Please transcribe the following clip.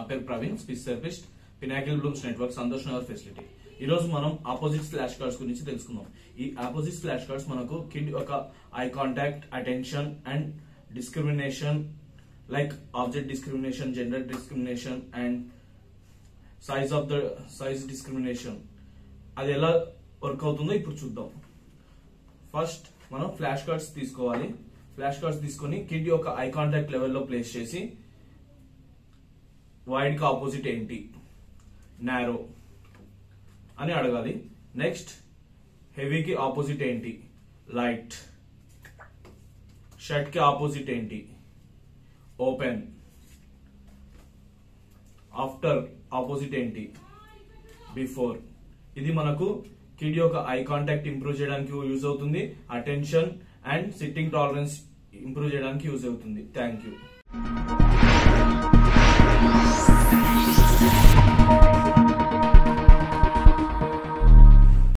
పేరు Praveen speech therapist Pinnacle Blooms Network Santosh Nagar facility ఈ రోజు మనం ఆపోజిట్ ఫ్లాష్ కార్డ్స్ గురించి తెలుసుకుందాం ఈ ఆపోజిట్ ఫ్లాష్ కార్డ్స్ మనకు కిడ్ యొక్క eye contact attention and discrimination like object discrimination gender discrimination and size of the size discrimination అది ఎలా వర్క్ అవుతుందో ఇప్పుడు చూద్దాం ఫస్ట్ మనం ఫ్లాష్ కార్డ్స్ తీసుకోవాలి ఫ్లాష్ కార్డ్స్ తీసుకొని కిడ్ యొక్క ఐ కాంటాక్ట్ లెవెల్లో ప్లేస్ చేసి వైడ్ కి ఆపోజిట్ ఏంటి నారో అని అడగాలి నెక్స్ట్ హెవీకి ఆపోజిట్ ఏంటి లైట్ షర్ట్ కి ఆపోజిట్ ఏంటి ఓపెన్ ఆఫ్టర్ ఆపోజిట్ ఏంటి బిఫోర్ ఇది మనకు కిడ్ యొక్క ఐ కాంటాక్ట్ ఇంప్రూవ్ చేయడానికి యూజ్ అవుతుంది attention and sitting tolerance improve చేయడానికి యూజ్ అవుతుంది థ్యాంక్ యూ